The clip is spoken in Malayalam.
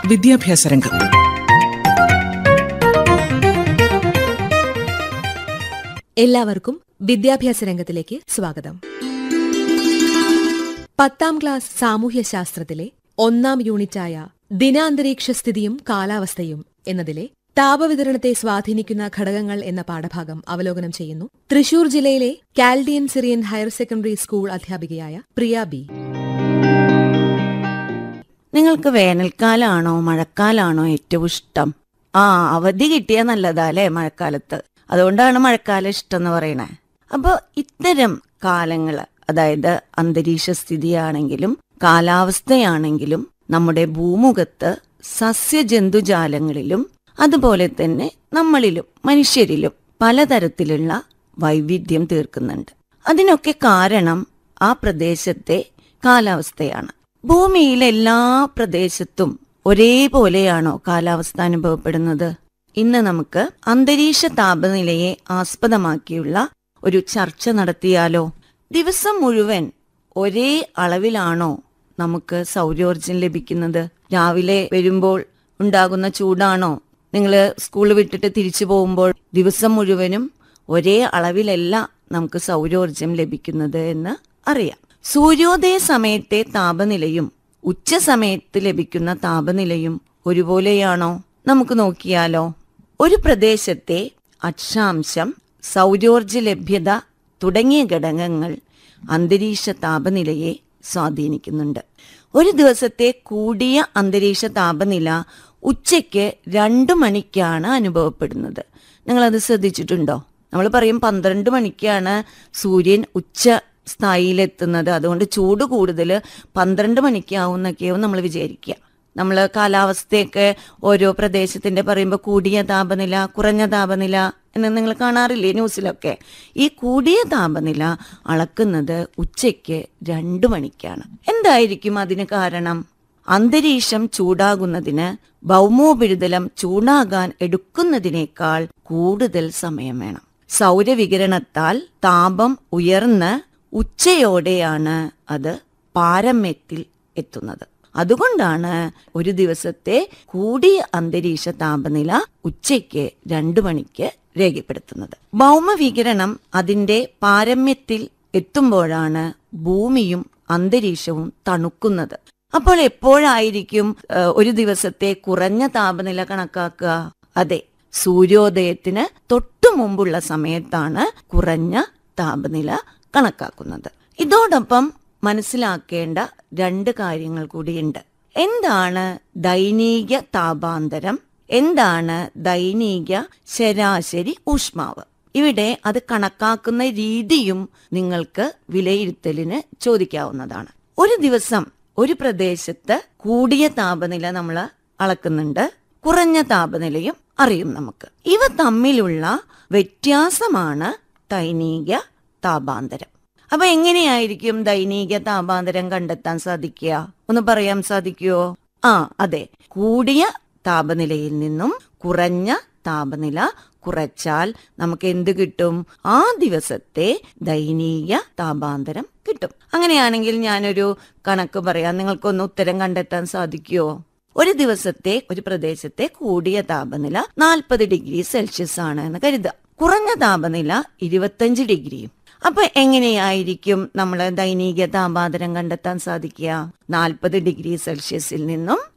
വിദ്യാഭ്യാസ രംഗം എല്ലാവർക്കും വിദ്യാഭ്യാസ രംഗത്തിലേക്ക് സ്വാഗതം പത്താം ക്ലാസ് സാമൂഹ്യശാസ്ത്രത്തിലെ ഒന്നാം യൂണിറ്റായ ദിനാന്തരീക്ഷ സ്ഥിതിയും കാലാവസ്ഥയും എന്നതിലെ താപവിതരണത്തെ സ്വാധീനിക്കുന്ന ഘടകങ്ങൾ എന്ന പാഠഭാഗം അവലോകനം ചെയ്യുന്നു തൃശൂർ ജില്ലയിലെ Chaldean Syrian higher secondary school അധ്യാപികയായ പ്രിയ ബി നിങ്ങൾക്ക് വേനൽക്കാലാണോ മഴക്കാലാണോ ഏറ്റവും ഇഷ്ടം ആ അവധി കിട്ടിയാൽ നല്ലതാ അല്ലേ മഴക്കാലത്ത് അതുകൊണ്ടാണ് മഴക്കാലം ഇഷ്ടം എന്ന് പറയണേ അപ്പോൾ ഇത്തരം കാലങ്ങൾ അതായത് അന്തരീക്ഷ സ്ഥിതിയാണെങ്കിലും കാലാവസ്ഥയാണെങ്കിലും നമ്മുടെ ഭൂമുഖത്ത് സസ്യജന്തുജാലങ്ങളിലും അതുപോലെ തന്നെ നമ്മളിലും മനുഷ്യരിലും പലതരത്തിലുള്ള വൈവിധ്യം തീർക്കുന്നുണ്ട് അതിനൊക്കെ കാരണം ആ പ്രദേശത്തെ കാലാവസ്ഥയാണ് ഭൂമിയിലെ എല്ലാ പ്രദേശത്തും ഒരേപോലെയാണോ കാലാവസ്ഥ അനുഭവപ്പെടുന്നത് ഇന്ന് നമുക്ക് അന്തരീക്ഷ താപനിലയെ ആസ്പദമാക്കിയുള്ള ഒരു ചർച്ച നടത്തിയാലോ ദിവസം മുഴുവൻ ഒരേ അളവിലാണോ നമുക്ക് സൗരോർജം ലഭിക്കുന്നത് രാവിലെ വരുമ്പോൾ ഉണ്ടാകുന്ന ചൂടാണോ നിങ്ങൾ സ്കൂൾ വിട്ടിട്ട് തിരിച്ചു പോകുമ്പോൾ ദിവസം മുഴുവനും ഒരേ അളവിലല്ല നമുക്ക് സൗരോർജം ലഭിക്കുന്നത് എന്ന് അറിയാം സൂര്യോദയ സമയത്തെ താപനിലയും ഉച്ച സമയത്ത് ലഭിക്കുന്ന താപനിലയും ഒരുപോലെയാണോ നമുക്ക് നോക്കിയാലോ ഒരു പ്രദേശത്തെ അക്ഷാംശം സൗരോർജ ലഭ്യത തുടങ്ങിയ ഘടകങ്ങൾ അന്തരീക്ഷ താപനിലയെ സ്വാധീനിക്കുന്നുണ്ട് ഒരു ദിവസത്തെ കൂടിയ അന്തരീക്ഷ താപനില ഉച്ചയ്ക്ക് രണ്ടു മണിക്കാണ് അനുഭവപ്പെടുന്നത് നിങ്ങളത് ശ്രദ്ധിച്ചിട്ടുണ്ടോ നമ്മൾ പറയും പന്ത്രണ്ട് മണിക്കാണ് സൂര്യൻ ഉച്ച സ്ഥായിയിലെത്തുന്നത് അതുകൊണ്ട് ചൂട് കൂടുതൽ പന്ത്രണ്ട് മണിക്കാവും എന്നൊക്കെയാവും നമ്മൾ വിചാരിക്കുക നമ്മൾ കാലാവസ്ഥയൊക്കെ ഓരോ പ്രദേശത്തിന്റെ പറയുമ്പോൾ കൂടിയ താപനില കുറഞ്ഞ താപനില എന്ന് നിങ്ങൾ കാണാറില്ലേ ന്യൂസിലൊക്കെ ഈ കൂടിയ താപനില അളക്കുന്നത് ഉച്ചയ്ക്ക് രണ്ടു മണിക്കാണ് എന്തായിരിക്കും അതിന് കാരണം അന്തരീക്ഷം ചൂടാകുന്നതിന് ഭൗമോപരിതലം ചൂടാകാൻ എടുക്കുന്നതിനേക്കാൾ കൂടുതൽ സമയം വേണം സൗരവികിരണത്താൽ താപം ഉയർന്ന് ഉച്ചയോടെയാണ് അത് പാരമ്യത്തിൽ എത്തുന്നത് അതുകൊണ്ടാണ് ഒരു ദിവസത്തെ കൂടിയ അന്തരീക്ഷ താപനില ഉച്ചയ്ക്ക് രണ്ടു മണിക്ക് രേഖപ്പെടുത്തുന്നത് ഭൗമവികിരണം അതിന്റെ പാരമ്യത്തിൽ എത്തുമ്പോഴാണ് ഭൂമിയും അന്തരീക്ഷവും തണുക്കുന്നത് അപ്പോൾ എപ്പോഴായിരിക്കും ഏഹ്, ഒരു ദിവസത്തെ കുറഞ്ഞ താപനില കണക്കാക്കുക അതെ സൂര്യോദയത്തിന് തൊട്ടു മുമ്പുള്ള സമയത്താണ് കുറഞ്ഞ താപനില കണക്കാക്കുന്നത് ഇതോടൊപ്പം മനസ്സിലാക്കേണ്ട രണ്ട് കാര്യങ്ങൾ കൂടിയുണ്ട് എന്താണ് ദൈനിക താപാന്തരം എന്താണ് ദൈനിക ശരാശരി ഊഷ്മാവ് ഇവിടെ അത് കണക്കാക്കുന്ന രീതിയും നിങ്ങൾക്ക് വിലയിരുത്തലിന് ചോദിക്കാവുന്നതാണ് ഒരു ദിവസം ഒരു പ്രദേശത്ത് കൂടിയ താപനില നമ്മൾ അളക്കുന്നുണ്ട് കുറഞ്ഞ താപനിലയും അറിയും നമുക്ക് ഇവ തമ്മിലുള്ള വ്യത്യാസമാണ് ദൈനിക താപാന്തരം അപ്പൊ എങ്ങനെയായിരിക്കും ദൈനിക താപാന്തരം കണ്ടെത്താൻ സാധിക്കുക ഒന്ന് പറയാൻ സാധിക്കുവോ ആ അതെ കൂടിയ താപനിലയിൽ നിന്നും കുറഞ്ഞ താപനില കുറച്ചാൽ നമുക്ക് എന്ത് കിട്ടും ആ ദിവസത്തെ ദൈനിക താപാന്തരം കിട്ടും അങ്ങനെയാണെങ്കിൽ ഞാനൊരു കണക്ക് പറയാം നിങ്ങൾക്കൊന്ന് ഉത്തരം കണ്ടെത്താൻ സാധിക്കുമോ ഒരു ദിവസത്തെ ഒരു പ്രദേശത്തെ കൂടിയ താപനില നാൽപ്പത് ഡിഗ്രി സെൽഷ്യസ് ആണ് എന്ന് കരുതുക കുറഞ്ഞ താപനില ഇരുപത്തഞ്ച് ഡിഗ്രിയും അപ്പൊ എങ്ങനെയായിരിക്കും നമ്മൾ ദൈനിക താപാന്തരം കണ്ടെത്താൻ സാധിക്കുക നാൽപ്പത് ഡിഗ്രി സെൽഷ്യസിൽ നിന്നും